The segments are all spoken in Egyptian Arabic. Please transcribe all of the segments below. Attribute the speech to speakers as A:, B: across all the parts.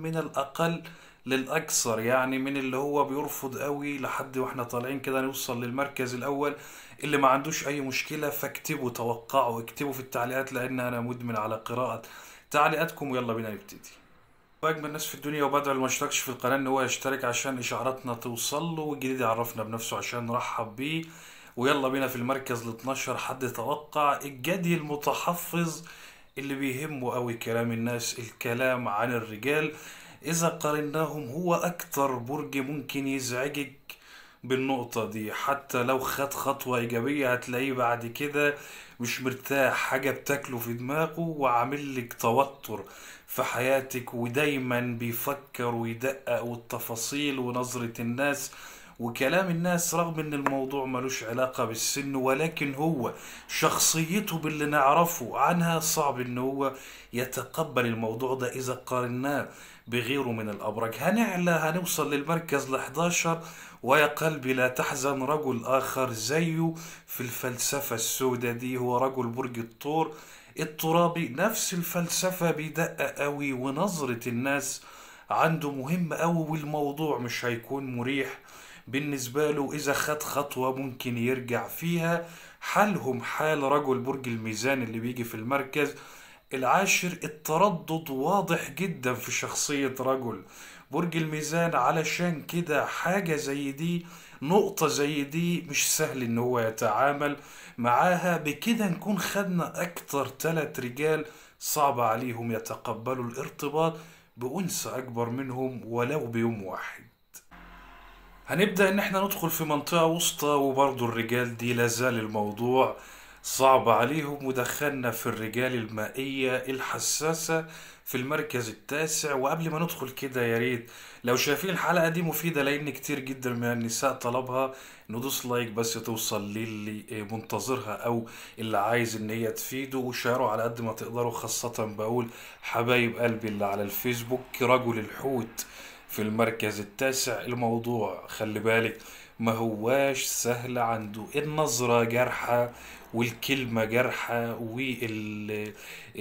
A: من الأقل للأكثر يعني من اللي هو بيرفض قوي لحد واحنا طالعين كده نوصل للمركز الأول اللي ما عندوش أي مشكلة فاكتبوا توقعوا اكتبوا في التعليقات لأن أنا مدمن على قراءة تعليقاتكم ويلا بينا نبتدي واجمل الناس في الدنيا وبدعو اللي ما اشتركش في القناه ان هو يشترك عشان اشعاراتنا توصل له والجديد يعرفنا بنفسه عشان نرحب بيه ويلا بينا في المركز ال 12 حد توقع الجدي المتحفظ اللي بيهمه قوي كلام الناس الكلام عن الرجال اذا قارناهم هو اكتر برج ممكن يزعجك بالنقطة دي حتى لو خد خطوة إيجابية هتلاقيه بعد كده مش مرتاح حاجة بتاكله في دماغه وعامل لك توتر في حياتك ودايما بيفكر ويدقق والتفاصيل ونظرة الناس وكلام الناس رغم ان الموضوع ملوش علاقة بالسن ولكن هو شخصيته باللي نعرفه عنها صعب ان هو يتقبل الموضوع ده اذا قارناه بغيره من الابراج هنعلى هنوصل للمركز ال 11 ويا قلبي لا تحزن رجل اخر زيه في الفلسفة السوداء دي هو رجل برج الثور الترابي نفس الفلسفة بيدقق قوي ونظرة الناس عنده مهم قوي والموضوع مش هيكون مريح بالنسبة له إذا خد خطوة ممكن يرجع فيها حالهم حال رجل برج الميزان اللي بيجي في المركز العاشر التردد واضح جدا في شخصية رجل برج الميزان علشان كده حاجة زي دي نقطة زي دي مش سهل ان هو يتعامل معاها بكده نكون خدنا اكتر تلات رجال صعب عليهم يتقبلوا الارتباط بأنثى اكبر منهم ولو بيوم واحد هنبدأ ان احنا ندخل في منطقة وسطى وبرضو الرجال دي لازال الموضوع صعب عليهم ودخلنا في الرجال المائية الحساسة في المركز التاسع وقبل ما ندخل كده يا ريت لو شايفين الحلقة دي مفيدة لأن كتير جدا من النساء طلبها ندوس لايك بس توصل للي منتظرها أو اللي عايز إن هي تفيده وشاروا على قد ما تقدروا خاصة بقول حبايب قلبي اللي على الفيسبوك رجل الحوت في المركز التاسع الموضوع خلي بالك ما هواش سهل عنده النظرة جارحة والكلمة جارحة وال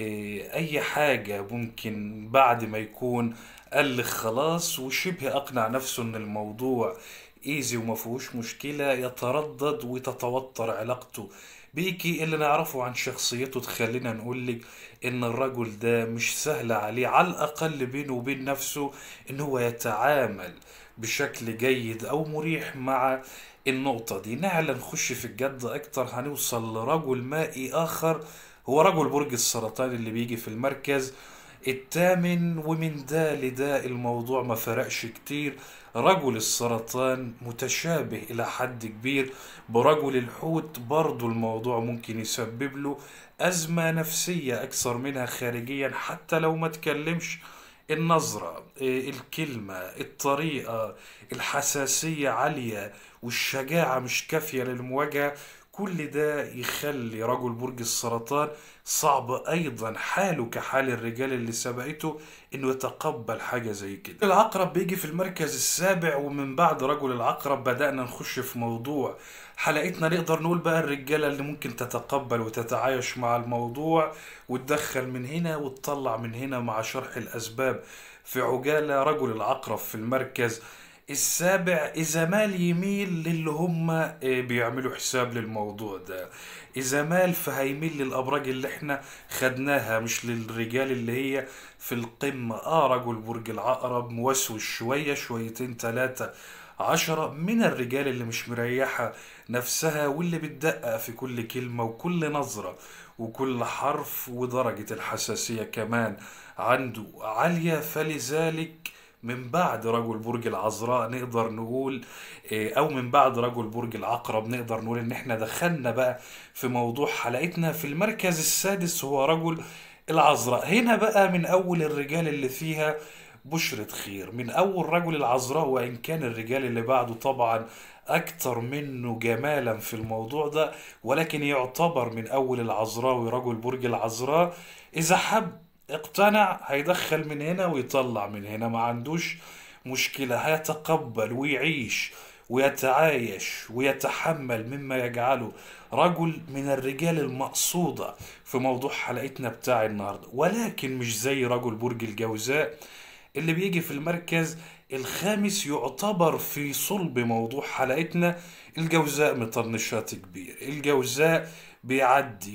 A: أي حاجة ممكن بعد ما يكون قال لك خلاص وشبه أقنع نفسه إن الموضوع ايزي وما فيهوش مشكلة يتردد وتتوتر علاقته بيكي اللي نعرفه عن شخصيته تخلينا نقول لك ان الرجل ده مش سهل عليه على الاقل بينه وبين نفسه ان هو يتعامل بشكل جيد او مريح مع النقطة دي نعلى نخش في الجد اكتر هنوصل لرجل مائي اخر هو رجل برج السرطان اللي بيجي في المركز التامن ومن ده لده الموضوع ما فرقش كتير رجل السرطان متشابه إلى حد كبير برجل الحوت برضو الموضوع ممكن يسبب له أزمة نفسية أكثر منها خارجيا حتى لو ما تكلمش النظرة الكلمة الطريقة الحساسية عالية والشجاعة مش كافية للمواجهة كل ده يخلي رجل برج السرطان صعب ايضا حاله كحال الرجال اللي سبقته انه يتقبل حاجة زي كده العقرب بيجي في المركز السابع ومن بعد رجل العقرب بدأنا نخش في موضوع حلقتنا نقدر نقول بقى الرجالة اللي ممكن تتقبل وتتعايش مع الموضوع وتدخل من هنا وتطلع من هنا مع شرح الأسباب في عجالة رجل العقرب في المركز السابع إذا مال يميل للي هم بيعملوا حساب للموضوع ده إذا مال فهيميل للأبراج اللي احنا خدناها مش للرجال اللي هي في القمة آه رجل برج العقرب موسوس شوية شويتين تلاتة عشرة من الرجال اللي مش مريحة نفسها واللي بتدقق في كل كلمة وكل نظرة وكل حرف ودرجة الحساسية كمان عنده عالية فلذلك من بعد رجل برج العذراء نقدر نقول او من بعد رجل برج العقرب نقدر نقول ان احنا دخلنا بقى في موضوع حلقتنا في المركز السادس هو رجل العذراء هنا بقى من اول الرجال اللي فيها بشرة خير من اول رجل العذراء وان كان الرجال اللي بعده طبعا اكتر منه جمالا في الموضوع ده ولكن يعتبر من اول العذراء ورجل برج العذراء اذا حب اقتنع هيدخل من هنا ويطلع من هنا ما عندوش مشكلة هيتقبل ويعيش ويتعايش ويتحمل مما يجعله رجل من الرجال المقصودة في موضوع حلقتنا بتاع النهاردة ولكن مش زي رجل برج الجوزاء اللي بيجي في المركز الخامس يعتبر في صلب موضوع حلقتنا الجوزاء مطنشات كبير الجوزاء بيعدي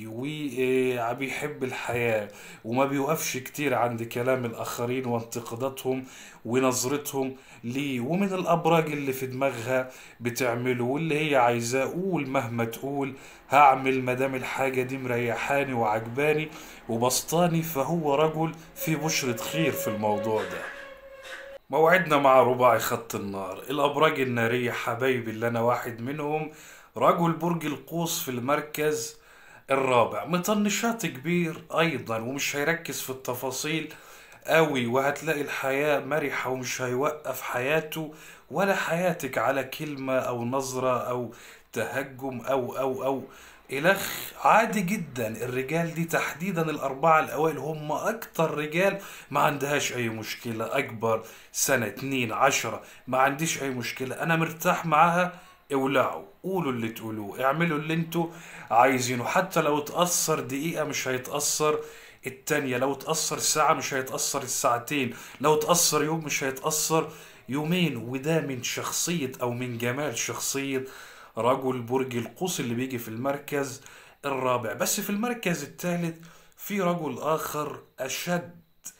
A: وبيحب الحياة وما بيوقفش كتير عند كلام الآخرين وانتقاداتهم ونظرتهم ليه ومن الأبراج اللي في دماغها بتعمله واللي هي عايزاه قول مهما تقول هعمل مدام الحاجة دي مريحاني وعجباني وبسطاني فهو رجل في بشرة خير في الموضوع ده موعدنا مع رباعي خط النار الأبراج النارية حبايبي اللي أنا واحد منهم رجل برج القوس في المركز الرابع مطنشات كبير أيضا ومش هيركز في التفاصيل قوي وهتلاقي الحياة مرحة ومش هيوقف حياته ولا حياتك على كلمة أو نظرة أو تهجم أو أو أو إلخ عادي جدا الرجال دي تحديدا الأربعة الأوائل هم أكتر رجال ما عندهاش أي مشكلة أكبر سنة اتنين عشرة ما عنديش أي مشكلة أنا مرتاح معاها اولعوا قولوا اللي تقولوه اعملوا اللي انتوا عايزينه حتى لو اتأثر دقيقة مش هيتأثر التانية لو اتأثر ساعة مش هيتأثر الساعتين لو اتأثر يوم مش هيتأثر يومين وده من شخصية أو من جمال شخصية رجل برج القوس اللي بيجي في المركز الرابع بس في المركز الثالث في رجل آخر أشد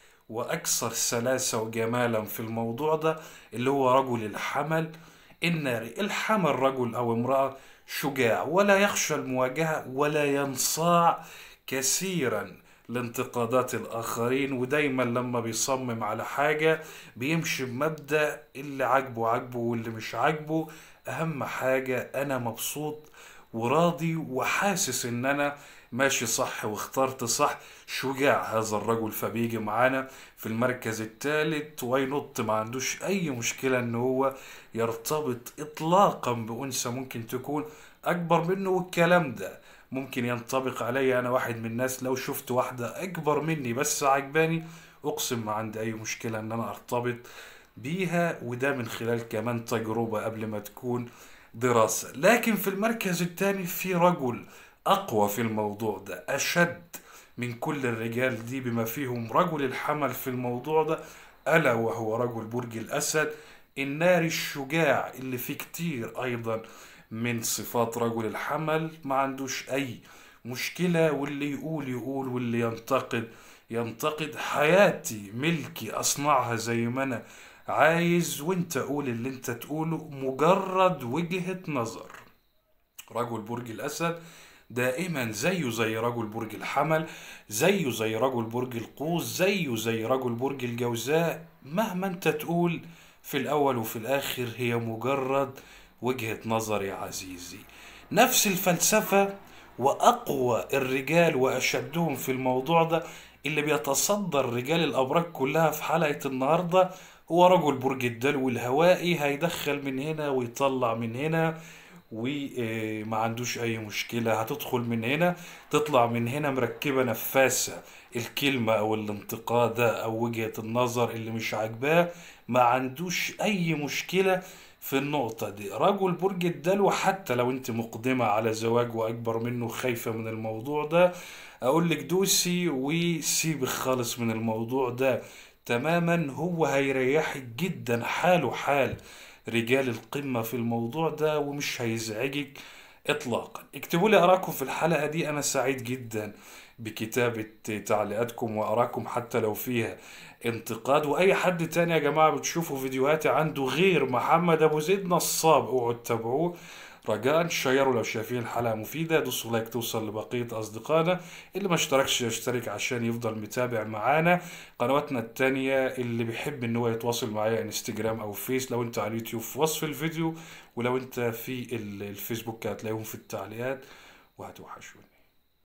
A: وأكثر سلاسة وجمالا في الموضوع ده اللي هو رجل الحمل الناري الحمل رجل أو امرأة شجاع ولا يخشى المواجهة ولا ينصاع كثيرا لانتقادات الآخرين ودايما لما بيصمم على حاجة بيمشي بمبدأ اللي عاجبه عاجبه واللي مش عاجبه أهم حاجة أنا مبسوط وراضي وحاسس إن أنا ماشي صح واخترت صح شجاع هذا الرجل فبيجي معانا في المركز الثالث وينط ما عندوش أي مشكلة إن هو يرتبط إطلاقا بأنثى ممكن تكون أكبر منه والكلام ده ممكن ينطبق علي أنا واحد من الناس لو شفت واحدة أكبر مني بس عجباني أقسم ما عندي أي مشكلة إن أنا أرتبط بيها وده من خلال كمان تجربة قبل ما تكون دراسة لكن في المركز الثاني في رجل أقوى في الموضوع ده أشد من كل الرجال دي بما فيهم رجل الحمل في الموضوع ده ألا وهو رجل برج الأسد النار الشجاع اللي فيه كتير أيضا من صفات رجل الحمل ما عندوش أي مشكلة واللي يقول يقول واللي ينتقد ينتقد حياتي ملكي أصنعها زي ما أنا عايز وانت قول اللي انت تقوله مجرد وجهة نظر رجل برج الأسد دائما زيه زي رجل برج الحمل زيه زي رجل برج القوس زيه زي رجل برج الجوزاء مهما انت تقول في الأول وفي الآخر هي مجرد وجهة نظر يا عزيزي نفس الفلسفة وأقوى الرجال وأشدهم في الموضوع ده اللي بيتصدر رجال الأبراج كلها في حلقة النهاردة هو رجل برج الدلو الهوائي هيدخل من هنا ويطلع من هنا وما عندوش اي مشكلة هتدخل من هنا تطلع من هنا مركبة نفاسة الكلمة او الانتقاد او وجهة النظر اللي مش عاجباه ما عندوش اي مشكلة في النقطة دي رجل برج الدلو حتى لو انت مقدمة على زواج واكبر منه خايفة من الموضوع ده اقول لك دوسي وسيبك خالص من الموضوع ده تماما هو هيريحك جدا حاله حال رجال القمة في الموضوع ده ومش هيزعجك اطلاقا اكتبوا لي اراءكم في الحلقة دي انا سعيد جدا بكتابة تعليقاتكم واراءكم حتى لو فيها انتقاد واي حد تاني يا جماعة بتشوفوا فيديوهاتي عنده غير محمد ابو زيد نصاب اوعوا تتابعوه رجاء شيروا لو شايفين الحلقة مفيدة دوسوا لايك توصل لبقية أصدقائنا اللي ما اشتركش يشترك عشان يفضل متابع معانا قنواتنا التانية اللي بيحب ان هو يتواصل معايا انستجرام او فيس لو انت على اليوتيوب في وصف الفيديو ولو انت في الفيسبوك هتلاقيهم في التعليقات وهتوحشوني